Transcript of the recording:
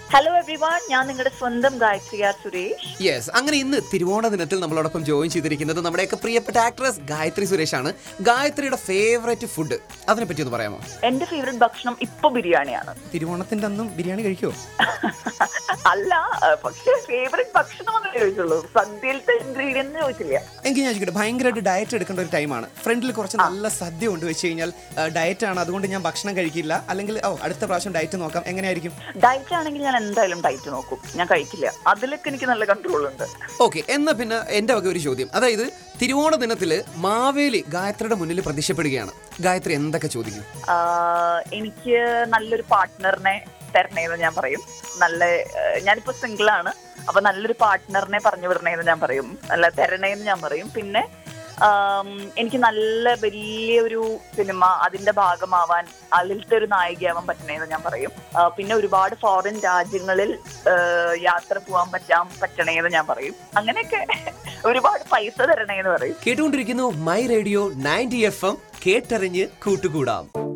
hello everyone ഞാൻ നിങ്ങളുടെ സ്വന്തം ഗായത്രി ആർ സുരേഷ് യെസ് അങ്ങനെ ഇന്ന് തിരുവോണ ദിനത്തിൽ നമ്മളോടൊപ്പം ജോയിൻ ചെയ്തിരിക്കുന്നത് നമ്മുടെയൊക്കെ പ്രിയപ്പെട്ട ആക്ട്രസ് ഗായത്രി സുരേഷ് ആണ് ഗായത്രിയുടെ ഫേവറേറ്റ് ഫുഡ് അതിനെ പറ്റി ഒന്ന് പറയാമോ എന്റെ ഫേവറേറ്റ് ഭക്ഷണം ഇപ്പൊ ബിരിയാണിയാണ് തിരുവോണത്തിന്റെ അന്നും ബിരിയാണി കഴിക്കുമോ അല്ല അഹ് പക്ഷേ ഫേവറേറ്റ് ഭക്ഷണം എന്നേ ചോദിച്ചുള്ളൂ സദ്യയിലത്തെ ഇൻഗ്രീഡിയന്റ് ചോദിച്ചില്ല എങ്കിൽ ഞാൻ ചോദിക്കട്ടെ ഭയങ്കരമായിട്ട് ഡയറ്റ് എടുക്കേണ്ട ഒരു ടൈമാണ് ഫ്രണ്ടിൽ കുറച്ച് നല്ല സദ്യ കൊണ്ട് വെച്ച് കഴിഞ്ഞാൽ ഡയറ്റ് ആണ് അതുകൊണ്ട് ഞാൻ ഭക്ഷണം കഴിക്കില്ല അല്ലെങ്കിൽ ഓ അടുത്ത പ്രാവശ്യം ഡയറ്റ് നോക്കാം എങ്ങനെയായിരിക്കും ഡയറ്റ് ആണെങ്കിൽ ഞാൻ എന്തായാലും ഡയറ്റ് നോക്കും ഞാൻ കഴിക്കില്ല അതിലൊക്കെ എനിക്ക് നല്ല കൺട്രോൾ ഉണ്ട് ഓക്കെ എന്നാ പിന്നെ എന്റെ വക ഒരു ചോദ്യം അതായത് തിരുവോണ ദിനത്തില് മാവേലി ഗായത്രിയുടെ മുന്നിൽ പ്രത്യക്ഷപ്പെടുകയാണ് ഗായത്രി എന്തൊക്കെ ചോദിക്കും ആഹ് എനിക്ക് നല്ലൊരു പാർട്ട്ണറിനെ തരണേന്ന് ഞാൻ പറയും നല്ല ആഹ് ഞാനിപ്പോ സിംഗിൾ ആണ് അപ്പൊ നല്ലൊരു പാർട്ട്ണറിനെ പറഞ്ഞു വിടണേന്ന് ഞാൻ പറയും നല്ല തരണേന്ന് ഞാൻ പറയും പിന്നെ ആം, എനിക്ക് നല്ല വലിയൊരു സിനിമ അതിന്റെ ഭാഗമാവാൻ അതിലത്തെ ഒരു നായികയാവാൻ പറ്റണേന്ന് ഞാൻ പറയും ആ, പിന്നെ ഒരുപാട് ഫോറിൻ രാജ്യങ്ങളിൽ ആഹ് യാത്ര പോകാൻ പറ്റാൻ പറ്റണേന്ന് ഞാൻ പറയും അങ്ങനെയൊക്കെ ഒരുപാട് പൈസ തരണേന്ന് പറയും കേട്ടുകൊണ്ടിരിക്കുന്നു my radio ninety F M കേട്ടറിഞ്ഞ് കൂട്ടുകൂടാം